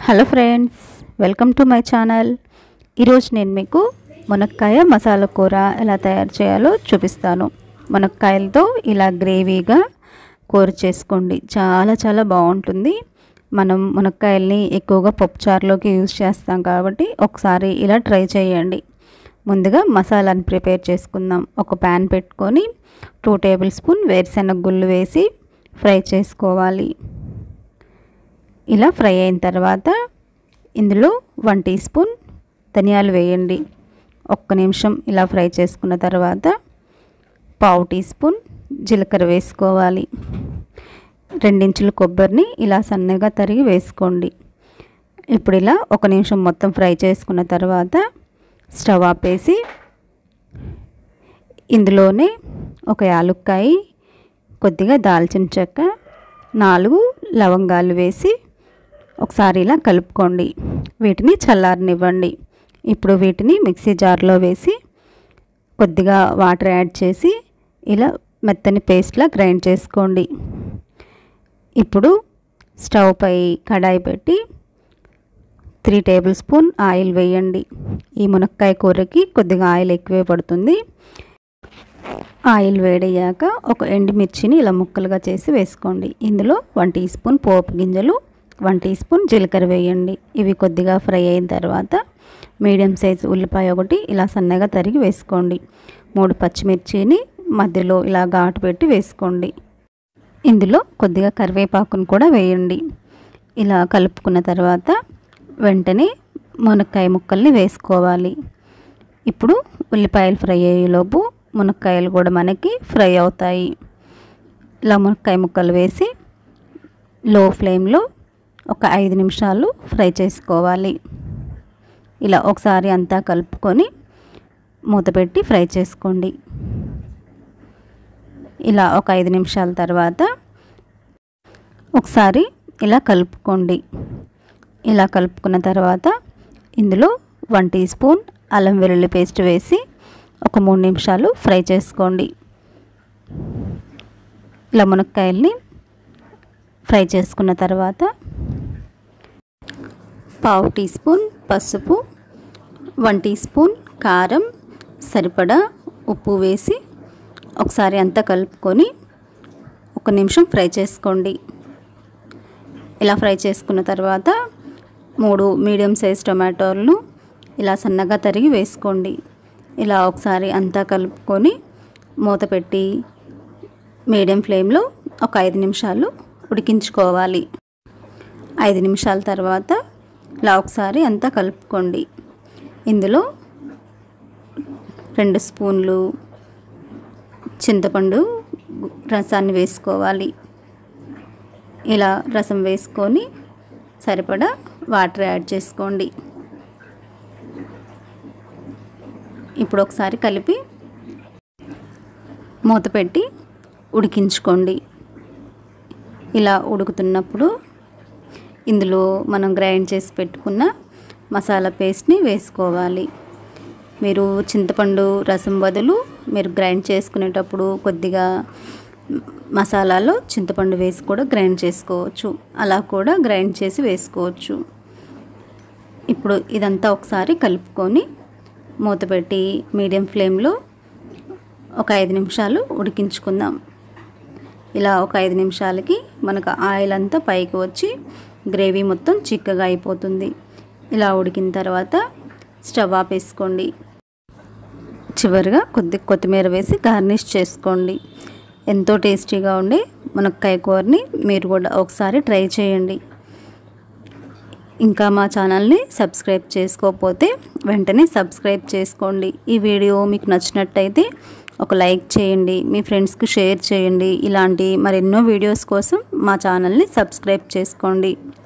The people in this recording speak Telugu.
hello friends welcome to my channel ఈరోజు నేను మీకు మునక్కాయ మసాలా కూర ఎలా తయారు చేయాలో చూపిస్తాను మునక్కాయలతో ఇలా గ్రేవీగా కూర చేసుకోండి చాలా చాలా బాగుంటుంది మనం మునక్కాయల్ని ఎక్కువగా పప్పుచారులోకి యూజ్ చేస్తాం కాబట్టి ఒకసారి ఇలా ట్రై చేయండి ముందుగా మసాలాని ప్రిపేర్ చేసుకుందాం ఒక ప్యాన్ పెట్టుకొని టూ టేబుల్ స్పూన్ వేరుశెనగ గుళ్ళు వేసి ఫ్రై చేసుకోవాలి ఇలా ఫ్రై అయిన తర్వాత ఇందులో వన్ టీ స్పూన్ ధనియాలు వేయండి ఒక్క నిమిషం ఇలా ఫ్రై చేసుకున్న తర్వాత పావు టీ స్పూన్ జీలకర్ర వేసుకోవాలి రెండించుల కొబ్బరిని ఇలా సన్నగా తరిగి వేసుకోండి ఇప్పుడు ఇలా ఒక నిమిషం మొత్తం ఫ్రై చేసుకున్న తర్వాత స్టవ్ ఆపేసి ఇందులోనే ఒక యాలుక్కాయ కొద్దిగా దాల్చిన చెక్క నాలుగు లవంగాలు వేసి ఒకసారి ఇలా కలుపుకోండి వీటిని చల్లారనివ్వండి ఇప్పుడు వీటిని మిక్సీ జార్లో వేసి కొద్దిగా వాటర్ యాడ్ చేసి ఇలా మెత్తని పేస్ట్లా గ్రైండ్ చేసుకోండి ఇప్పుడు స్టవ్ పై కడాయి పెట్టి త్రీ టేబుల్ స్పూన్ ఆయిల్ వేయండి ఈ మునక్కాయ కూరకి కొద్దిగా ఆయిల్ ఎక్కువే పడుతుంది ఆయిల్ వేడయ్యాక ఒక ఎండుమిర్చిని ఇలా ముక్కలుగా చేసి వేసుకోండి ఇందులో వన్ టీ స్పూన్ పోపు గింజలు వన్ టీ స్పూన్ జీలకర్ర వేయండి ఇవి కొద్దిగా ఫ్రై అయిన తర్వాత మీడియం సైజ్ ఉల్లిపాయ ఒకటి ఇలా సన్నగా తరిగి వేసుకోండి మూడు పచ్చిమిర్చిని మధ్యలో ఇలా ఘాటు పెట్టి వేసుకోండి ఇందులో కొద్దిగా కరివేపాకును కూడా వేయండి ఇలా కలుపుకున్న తర్వాత వెంటనే మునక్కాయ ముక్కల్ని వేసుకోవాలి ఇప్పుడు ఉల్లిపాయలు ఫ్రై అయ్యేలోపు మునక్కాయలు కూడా మనకి ఫ్రై అవుతాయి ఇలా మునక్కాయ ముక్కలు వేసి లో ఫ్లేమ్లో ఒక ఐదు నిమిషాలు ఫ్రై చేసుకోవాలి ఇలా ఒకసారి అంతా కలుపుకొని మూత పెట్టి ఫ్రై చేసుకోండి ఇలా ఒక ఐదు నిమిషాల తర్వాత ఒకసారి ఇలా కలుపుకోండి ఇలా కలుపుకున్న తర్వాత ఇందులో వన్ టీ స్పూన్ అల్లం వెల్లుల్లి పేస్ట్ వేసి ఒక మూడు నిమిషాలు ఫ్రై చేసుకోండి ఇలా మునక్కాయల్ని ఫ్రై చేసుకున్న తర్వాత పావు టీ స్పూన్ పసుపు వన్ టీ స్పూన్ కారం సరిపడా ఉప్పు వేసి ఒకసారి అంతా కలుపుకొని ఒక నిమిషం ఫ్రై చేసుకోండి ఇలా ఫ్రై చేసుకున్న తర్వాత మూడు మీడియం సైజ్ టొమాటోలను ఇలా సన్నగా తరిగి వేసుకోండి ఇలా ఒకసారి అంతా కలుపుకొని మూత పెట్టి మీడియం ఫ్లేమ్లో ఒక ఐదు నిమిషాలు ఉడికించుకోవాలి ఐదు నిమిషాల తర్వాత ఇలా ఒకసారి అంతా కలుపుకోండి ఇందులో రెండు స్పూన్లు చింతపండు రసాన్ని వేసుకోవాలి ఇలా రసం వేసుకొని సరిపడా వాటర్ యాడ్ చేసుకోండి ఇప్పుడు ఒకసారి కలిపి మూత పెట్టి ఉడికించుకోండి ఇలా ఉడుకుతున్నప్పుడు ఇందులో మనం గ్రైండ్ చేసి పెట్టుకున్న మసాలా పేస్ట్ని వేసుకోవాలి మీరు చింతపండు రసం బదులు మీరు గ్రైండ్ చేసుకునేటప్పుడు కొద్దిగా మసాలాలో చింతపండు వేసి కూడా గ్రైండ్ చేసుకోవచ్చు అలా కూడా గ్రైండ్ చేసి వేసుకోవచ్చు ఇప్పుడు ఇదంతా ఒకసారి కలుపుకొని మూత పెట్టి మీడియం ఫ్లేమ్లో ఒక ఐదు నిమిషాలు ఉడికించుకుందాం ఇలా ఒక ఐదు నిమిషాలకి మనకు ఆయిల్ అంతా పైకి వచ్చి గ్రేవీ మొత్తం చిక్కగా అయిపోతుంది ఇలా ఉడికిన తర్వాత స్టవ్ ఆపేసుకోండి చివరిగా కొద్ది కొత్తిమీర వేసి గార్నిష్ చేసుకోండి ఎంతో టేస్టీగా ఉండే మునక్కాయ కూరని మీరు కూడా ఒకసారి ట్రై చేయండి ఇంకా మా ఛానల్ని సబ్స్క్రైబ్ చేసుకోకపోతే వెంటనే సబ్స్క్రైబ్ చేసుకోండి ఈ వీడియో మీకు నచ్చినట్టయితే ఒక లైక్ చేయండి మీ ఫ్రెండ్స్కి షేర్ చేయండి ఇలాంటి మరెన్నో వీడియోస్ కోసం మా ఛానల్ని సబ్స్క్రైబ్ చేసుకోండి